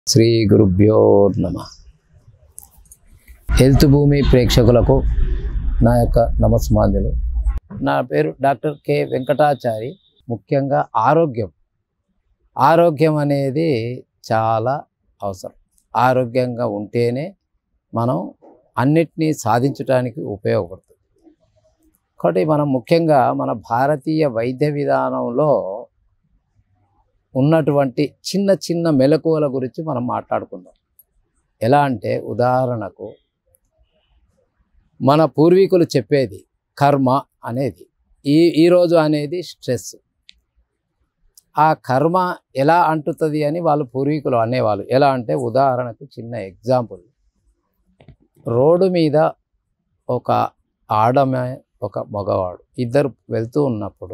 శ్రీ గురుభ్యో నమ హెల్త్ భూమి ప్రేక్షకులకు నా యొక్క నమస్మాంజలు నా పేరు డాక్టర్ కె వెంకటాచారి ముఖ్యంగా ఆరోగ్యం ఆరోగ్యం అనేది చాలా అవసరం ఆరోగ్యంగా ఉంటేనే మనం అన్నిటినీ సాధించడానికి ఉపయోగపడుతుంది కాబట్టి మనం ముఖ్యంగా మన భారతీయ వైద్య విధానంలో ఉన్నటువంటి చిన్న చిన్న మెలకువల గురించి మనం మాట్లాడుకుందాం ఎలా అంటే ఉదాహరణకు మన పూర్వీకులు చెప్పేది కర్మ అనేది ఈ ఈరోజు అనేది స్ట్రెస్ ఆ కర్మ ఎలా అంటుతుంది అని వాళ్ళు పూర్వీకులు అనేవాళ్ళు ఎలా అంటే ఉదాహరణకు చిన్న ఎగ్జాంపుల్ రోడ్డు మీద ఒక ఆడమే ఒక మగవాడు ఇద్దరు వెళ్తూ ఉన్నప్పుడు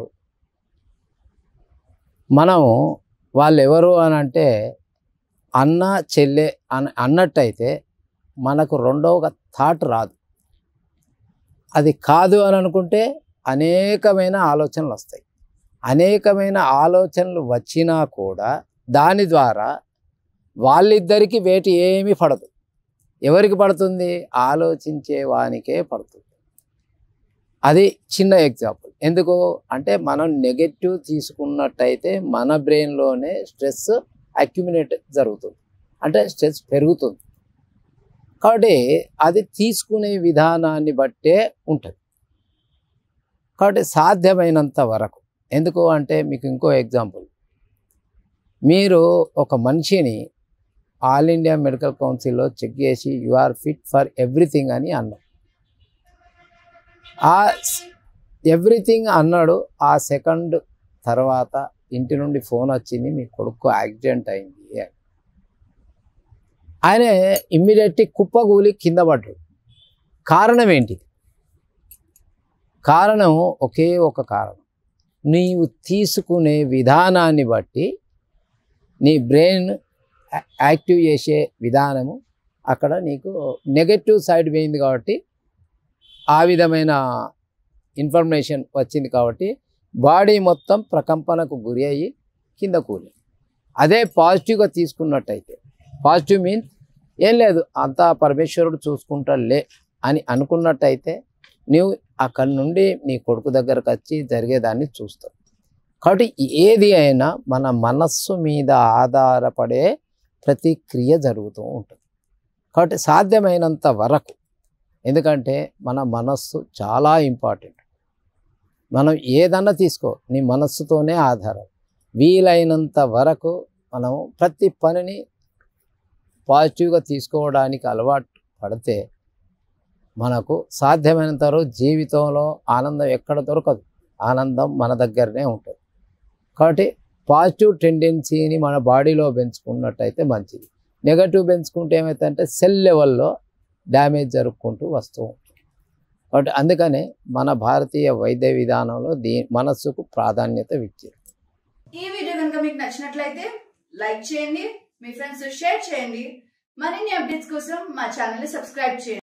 మనము వాళ్ళు ఎవరు అని అంటే అన్న చెల్లె అని అన్నట్టయితే మనకు రెండవ థాట్ రాదు అది కాదు అని అనుకుంటే అనేకమైన ఆలోచనలు వస్తాయి అనేకమైన ఆలోచనలు వచ్చినా కూడా దాని ద్వారా వాళ్ళిద్దరికి వేటి ఏమీ పడదు ఎవరికి పడుతుంది ఆలోచించే వానికే పడుతుంది అది చిన్న ఎగ్జాంపుల్ ఎందుకు అంటే మనం నెగటివ్ తీసుకున్నట్టయితే మన బ్రెయిన్లోనే స్ట్రెస్ అక్యుమినేట్ జరుగుతుంది అంటే స్ట్రెస్ పెరుగుతుంది కాబట్టి అది తీసుకునే విధానాన్ని బట్టే ఉంటుంది కాబట్టి సాధ్యమైనంత వరకు ఎందుకు అంటే మీకు ఇంకో ఎగ్జాంపుల్ మీరు ఒక మనిషిని ఆల్ ఇండియా మెడికల్ కౌన్సిల్లో చెక్ చేసి you are fit for everything అని అన్నారు ఆ ఎవ్రీథింగ్ అన్నాడు ఆ సెకండ్ తర్వాత ఇంటి నుండి ఫోన్ వచ్చింది మీ కొడుకు యాక్సిడెంట్ అయింది అని. ఆయన ఇమ్మీడియట్లీ కుప్పగూలి కింద పడ్డాడు కారణం ఏంటిది కారణం ఒకే ఒక కారణం నీవు తీసుకునే విధానాన్ని బట్టి నీ బ్రెయిన్ యాక్టివ్ చేసే విధానము అక్కడ నీకు నెగటివ్ సైడ్ పోయింది కాబట్టి ఆ విధమైన ఇన్ఫర్మేషన్ వచ్చింది కాబట్టి బాడీ మొత్తం ప్రకంపనకు గురి అయ్యి కింద కూలి అదే పాజిటివ్గా తీసుకున్నట్టయితే పాజిటివ్ మీన్ ఏం లేదు అంతా పరమేశ్వరుడు చూసుకుంటాడులే అని అనుకున్నట్టయితే నీవు అక్కడి నుండి నీ కొడుకు దగ్గరకు వచ్చి జరిగేదాన్ని చూస్తావు కాబట్టి ఏది అయినా మన మనస్సు మీద ఆధారపడే ప్రతిక్రియ జరుగుతూ ఉంటుంది కాబట్టి సాధ్యమైనంత వరకు ఎందుకంటే మన మనస్సు చాలా ఇంపార్టెంట్ మనం ఏదన్నా తీసుకో నీ మనస్సుతోనే ఆధారం వీలైనంత వరకు మనం ప్రతి పనిని పాజిటివ్గా తీసుకోవడానికి అలవాటు పడితే మనకు సాధ్యమైనంత వరకు జీవితంలో ఆనందం ఎక్కడ దొరకదు ఆనందం మన దగ్గరనే ఉంటుంది కాబట్టి పాజిటివ్ టెండెన్సీని మన బాడీలో పెంచుకున్నట్టయితే మంచిది నెగటివ్ పెంచుకుంటే ఏమవుతుందంటే సెల్ లెవెల్లో డ్యామేజ్ జరుపుకుంటూ వస్తూ ఉంటుంది కాబట్టి అందుకనే మన భారతీయ వైద్య విధానంలో దీ మనస్సుకు ప్రాధాన్యత ఇచ్చారు ఈ వీడియో కనుక మీకు నచ్చినట్లయితే లైక్ చేయండి మీ ఫ్రెండ్స్ షేర్ చేయండి మరిన్ని అప్డేట్స్ కోసం మా ఛానల్ ని సబ్స్క్రైబ్ చేయండి